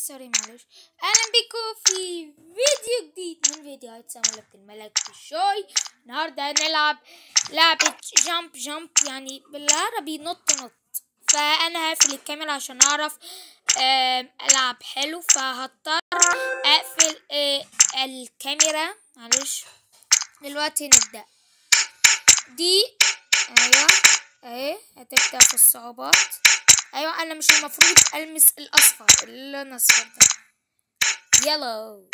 سوري معلش اهلا بيكم في فيديو جديد من فيديوهات سملة الملك في الشاي النهارده هنلعب لعبة جامب جامب يعني بالعربي نط نط فانا هقفل الكاميرا عشان اعرف آم، العب حلو فهضطر اقفل آه، الكاميرا معلش دلوقتي نبدأ دي ايوه اهي هتبدأ في الصعوبات ايوه انا مش المفروض المس الاصفر اللون الاصفر ده يلو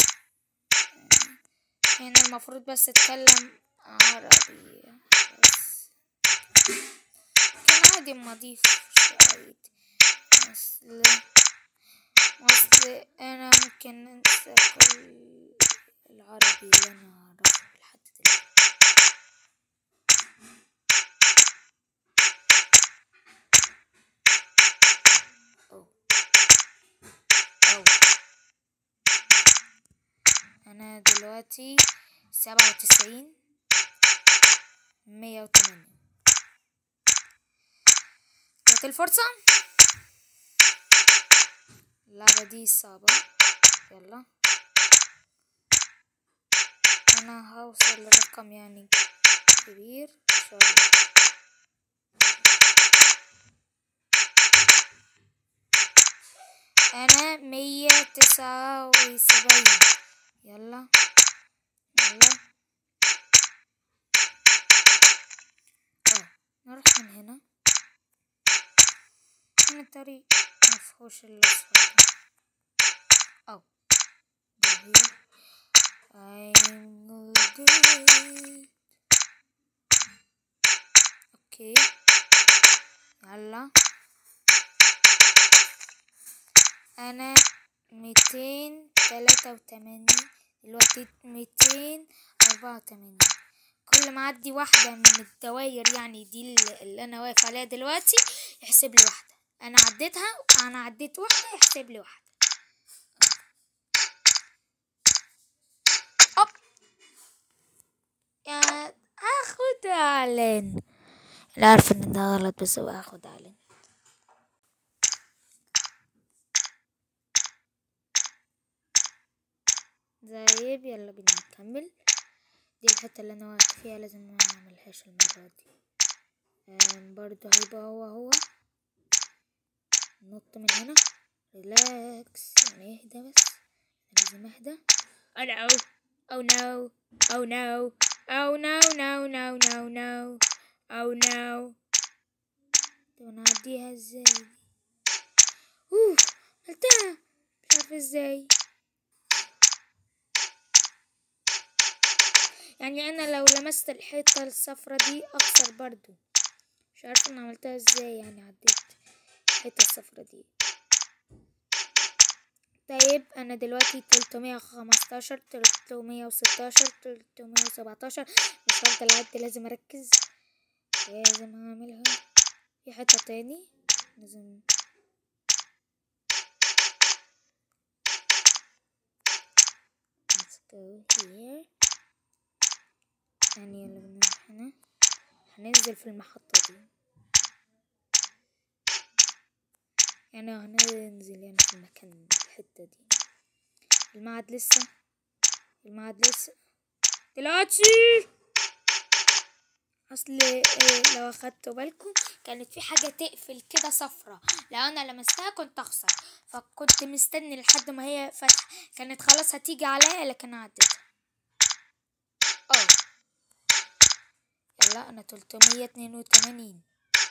هنا المفروض بس اتكلم عربي بس كان عادي ما اضيف شوية اصل اصل انا ممكن انسى كل العربي اللي انا اعرفه لحد دلوقتي أوه. أوه. أنا دلوقتي سبعة وتسعين مية وتمانين جت الفرصة اللعبة دي صعبة يلا أنا هوصل لرقم يعني كبير إن شاء الله أنا مية تسعة وسبعين يلا يلا اه نروح من هنا هنا الطريق مفهوش الأصفر ده أو ده هي I'm good اوكي يلا انا ميتين تلاتة وتمانين دلوقتي ميتين اربعة وتمانين كل ما اعدي واحدة من الدواير يعني دي اللي اللي انا واقف عليها دلوقتي يحسب لي واحدة انا عديتها انا عديت واحدة يحسب لي واحدة أوب يا هاخد اعلان انا عارفة ان ده غلط بس هو هاخد اعلان طيب يلا بينا نكمل دي الحتة اللي انا واقف فيها لازم ما اعملهاش المرة دي آم، برضو هيبقى هو هو نط من هنا ريلاكس يعني اهدى بس لازم اهدى Oh no Oh no Oh no Oh no no no no no Oh no طب انا هعديها ازاي دي اوه عملتها مش عارفة ازاي يعني انا لو لمست الحيطة الصفرة دي اخسر برضو مش عارفة انا عملتها ازاي يعني عديت الحيطة الصفرة دي طيب انا دلوقتي تلتمية وخمستاشر تلتمية وستاشر تلتمية وسبعتاشر مش هفضل اعد لازم اركز لازم هعملها في حتة تاني لازم let's go here يعني يلا بينا نروح هنا هننزل في المحطة دي يعني هننزل يعني في المكان الحتة دي المعهد لسه المعهد لسه دلوقتي اصل إيه لو اخدتوا بالكم كانت في حاجة تقفل كده صفرة لو انا لمستها كنت اخسر فكنت مستني لحد ما هي فتح كانت خلاص هتيجي عليا لكن عدتها اه يلا انا تلتمية اتنين وتمانين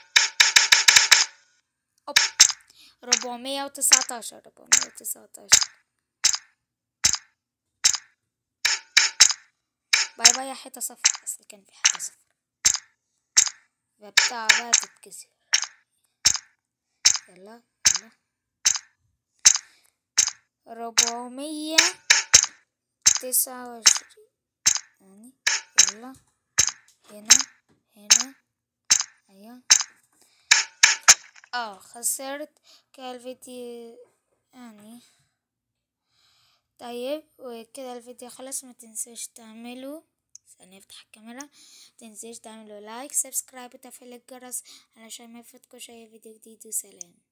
اوب ربعمية وتسعتاشر ربعمية وتسعتاشر باي باي يا حيطة صفر اصل كان في حاجة صفر فبتاع بقى تتكسر يلا يلا ربعمية تسعة وعشرين يعني يلا هنا هنا ايوه اه خسرت كده الفيديو يعني طيب وكده الفيديو خلص ما تنسوش تعملوا ثانية افتح الكاميرا متنسوش تعملوا لايك سبسكرايب وتفعيل الجرس علشان ما يفوتكوش اي فيديو جديد وسلام